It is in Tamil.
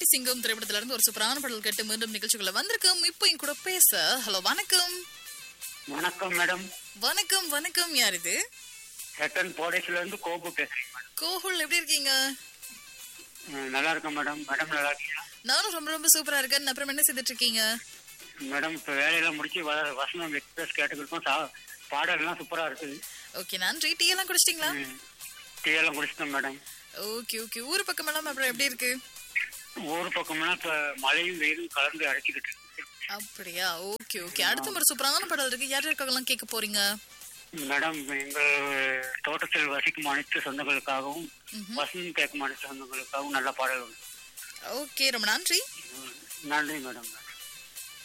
சிங்கம் திரைப்படத்துல இருந்து ஒரு சூப்பரான பாடல் கேட்டு மீண்டும் நிகழ்ச்சிக்குள்ள வந்திருக்கோம் இப்போ என் கூட பேச ஹலோ வணக்கம் வணக்கம் மேடம் வணக்கம் வணக்கம் யார் இது ரிட்டன் போடேஸ்ல இருந்து கோபு பேசுறேன் மேடம் கோகுல் எப்படி இருக்கீங்க அஹ் நல்லா இருக்கேன் மேடம் மேடம் நல்லா இருக்கீங்களா நானும் ரொம்ப ரொம்ப சூப்பரா இருக்கேன் அப்புறம் என்ன செய்துட்டு இருக்கீங்க மேடம் இப்ப வேலையெல்லாம் முடிச்சு வ- வசனம் எக்ஸ்பிரஸ் கேட்டுக்கிட்டோம் சா- பாடல்லாம் சூப்பரா இருக்குது ஓகே நன்றி டீ எல்லாம் குடிச்சிட்டீங்களா டீ எல்லாம் குடிச்சிட்டோம் மேடம் ஓகே ஓகே ஊர் பக்கம் எல்லாம் அப்புறம் எப்படி இருக்கு ஊர் பக்கம்னா இப்ப மழையும் வெயிலும் கலந்து அடைச்சிக்கிட்டு இருக்கு. அப்படியா ஓகே ஓகே அடுத்த ஒரு சூப்பரான பாடல் இருக்கு யார் யாருக்காகலாம் கேட்க போறீங்க மேடம் எங்கள் தோட்டத்தில் வசிக்கும் அனைத்து சொந்தங்களுக்காகவும் வசனம் கேட்கும் அனைத்து சொந்தங்களுக்காகவும் நல்ல பாடல் உண்டு. ஓகே ரொம்ப நன்றி நன்றி மேடம்